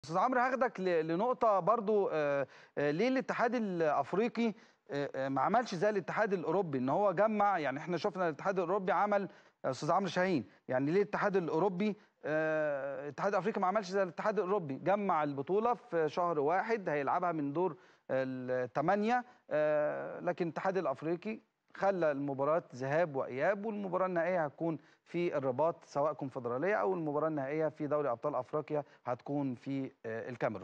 استاذ عمرو هاخدك ل- لنقطه برضو آه، آه، ليه الاتحاد الافريقي آه، آه، ما عملش زي الاتحاد الاوروبي ان هو جمع يعني احنا شفنا الاتحاد الاوروبي عمل آه، استاذ عمرو شاهين يعني ليه الاتحاد الاوروبي آه، الاتحاد الافريقي ما عملش زي الاتحاد الاوروبي جمع البطوله في شهر واحد هيلعبها من دور الثمانيه لكن الاتحاد الافريقي خلى المباراه ذهاب واياب والمباراه النهائيه هتكون في الرباط سواء كونفدراليه او المباراه النهائيه في دوري ابطال افريقيا هتكون في آه، الكاميرون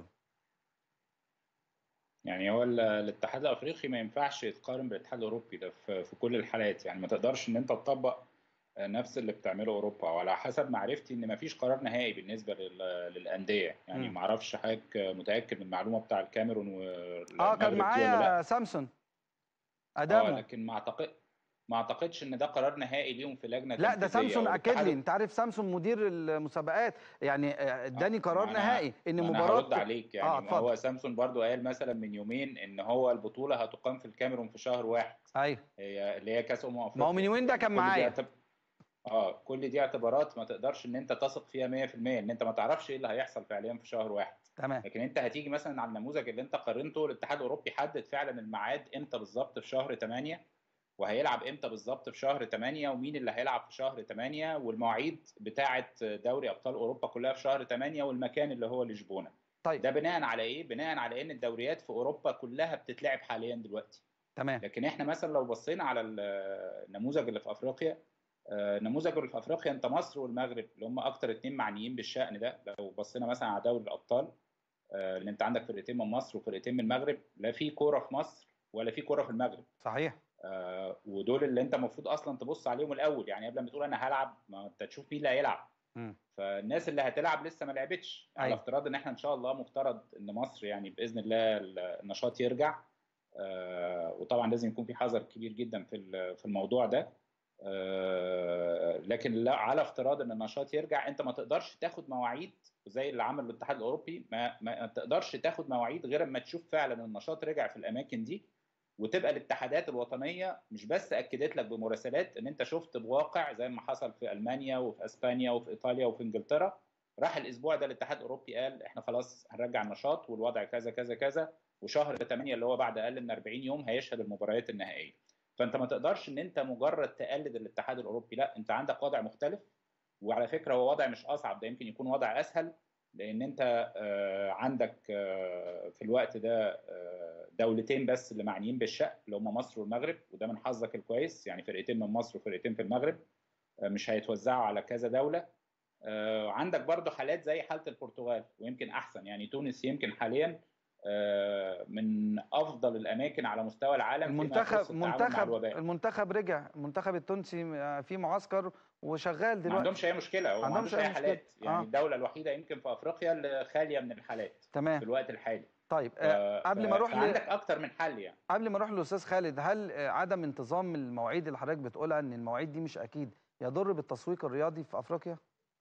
يعني هو ال- الاتحاد الافريقي ما ينفعش يتقارن بالاتحاد الاوروبي ده في في كل الحالات يعني ما تقدرش ان انت تطبق نفس اللي بتعمله اوروبا وعلى حسب معرفتي ان ما فيش قرار نهائي بالنسبه لل- للانديه يعني مم. ما اعرفش حضرتك متاكد من المعلومه بتاع الكاميرون والمغرب اه كان دي ولا لا معايا سامسون اه ادامو لكن ما اعتقد ما اعتقدش ان ده قرار نهائي ليهم في لجنه لا ده تنفيذية سامسون اكد والاتحاد لي انت عارف سامسون مدير المسابقات يعني آه، اداني قرار ما أنا- نهائي ان ما انا مباراه هرد عليك يعني اه ما هو اتفضل سامسون برضو قال مثلا من يومين ان هو البطوله هتقام في الكاميرون في شهر واحد ايوه هي اللي هي كاس امم افريقيا ما هو من يومين ده كان كل دي معايا اعتب... اه كل دي اعتبارات ما تقدرش ان انت تثق فيها 100% ان انت ما تعرفش ايه اللي هيحصل فعليا في شهر واحد تمام لكن انت هتيجي مثلا على النموذج اللي انت قارنته الاتحاد الاوروبي حدد فعلا الميعاد امتى بالظبط في شهر 8 وهيلعب امتى بالظبط في شهر 8 ومين اللي هيلعب في شهر 8 والمواعيد بتاعه دوري ابطال اوروبا كلها في شهر 8 والمكان اللي هو لشبونه طيب ده بناء على ايه بناء على ان الدوريات في اوروبا كلها بتتلعب حاليا دلوقتي تمام لكن احنا مثلا لو بصينا على ال- النموذج اللي في افريقيا آه، النموذج اللي في افريقيا انت مصر والمغرب اللي هم اكتر اتنين معنيين بالشأن ده لو بصينا مثلا على دوري الابطال آه، اللي انت عندك فرقتين من مصر وفرقتين من المغرب لا في كوره في مصر ولا في كوره في المغرب صحيح آه، ودول اللي انت المفروض اصلا تبص عليهم الاول يعني قبل ما تقول انا هلعب ما انت تشوف مين اللي هيلعب مم. فالناس اللي هتلعب لسه ما لعبتش على أيوة. افتراض ان احنا ان شاء الله مفترض ان مصر يعني باذن الله النشاط يرجع آه، وطبعا لازم يكون في حذر كبير جدا في ال- في الموضوع ده آه، لكن لا على افتراض ان النشاط يرجع انت ما تقدرش تاخد مواعيد زي اللي عمله الاتحاد الاوروبي ما, ما تقدرش تاخد مواعيد غير اما تشوف فعلا النشاط رجع في الاماكن دي وتبقى الاتحادات الوطنيه مش بس اكدت لك بمراسلات ان انت شفت بواقع زي ما حصل في المانيا وفي اسبانيا وفي ايطاليا وفي انجلترا راح الاسبوع ده الاتحاد الاوروبي قال احنا خلاص هنرجع النشاط والوضع كذا كذا كذا وشهر 8 اللي هو بعد اقل من 40 يوم هيشهد المباريات النهائيه فانت ما تقدرش ان انت مجرد تقلد الاتحاد الاوروبي لا انت عندك وضع مختلف وعلى فكره هو وضع مش اصعب ده يمكن يكون وضع اسهل لان انت آه، عندك آه، في الوقت ده آه، دولتين بس اللي معنيين بالشأن اللي هم مصر والمغرب وده من حظك الكويس يعني فرقتين من مصر وفرقتين في المغرب آه، مش هيتوزعوا على كذا دولة آه، عندك برضو حالات زي حالة البرتغال ويمكن أحسن يعني تونس يمكن حاليا آه، من أفضل الأماكن على مستوى العالم فيما يخص المنتخب التعامل مع منتخب الوباء المنتخب رجع المنتخب التونسي آه، في معسكر وشغال ما دلوقتي عندهمش أي مشكلة هو ما ما عندهمش عندوش أي أي مشكلة. حالات يعني آه. الدولة الوحيدة يمكن في أفريقيا اللي خالية من الحالات في تمام الوقت الحالي طيب آه، ف- قبل ما اروح ل... فعندك أكتر من حل يعني قبل ما اروح للاستاذ خالد هل آه، عدم انتظام المواعيد اللي حضرتك بتقولها ان المواعيد دي مش اكيد يضر بالتسويق الرياضي في افريقيا؟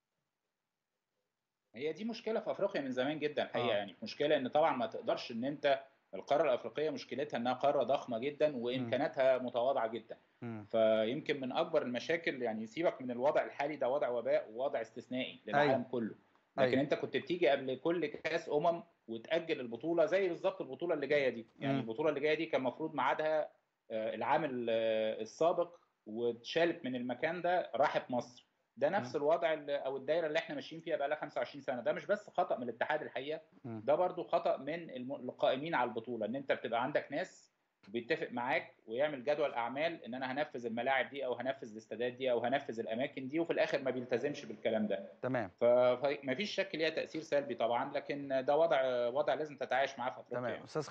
هي دي مشكله في افريقيا من زمان جدا الحقيقه آه. يعني مشكله ان طبعا ما تقدرش ان انت القاره الافريقيه مشكلتها انها قاره ضخمه جدا وامكاناتها متواضعه جدا مم. فيمكن من اكبر المشاكل يعني سيبك من الوضع الحالي ده وضع وباء ووضع استثنائي للعالم أيوة. كله لكن أيوة. انت كنت بتيجي قبل كل كاس امم وتاجل البطوله زي بالظبط البطوله اللي جايه دي يعني مم. البطوله اللي جايه دي كان المفروض ميعادها آه، العام ال- آه، السابق واتشالت من المكان ده راحت مصر ده نفس الوضع اللي- او الدايره اللي احنا ماشيين فيها بقى لها 25 سنه ده مش بس خطا من الاتحاد الحقيقه مم. ده برضو خطا من الم- القائمين على البطوله ان انت بتبقى عندك ناس بيتفق معاك ويعمل جدول اعمال ان انا هنفذ الملاعب دي او هنفذ الاستادات دي او هنفذ الاماكن دي وفي الاخر ما بيلتزمش بالكلام ده تمام ف- فما فيش شك ليها تاثير سلبي طبعا لكن ده وضع وضع لازم تتعايش معاه في افريقيا تمام يعني. استاذ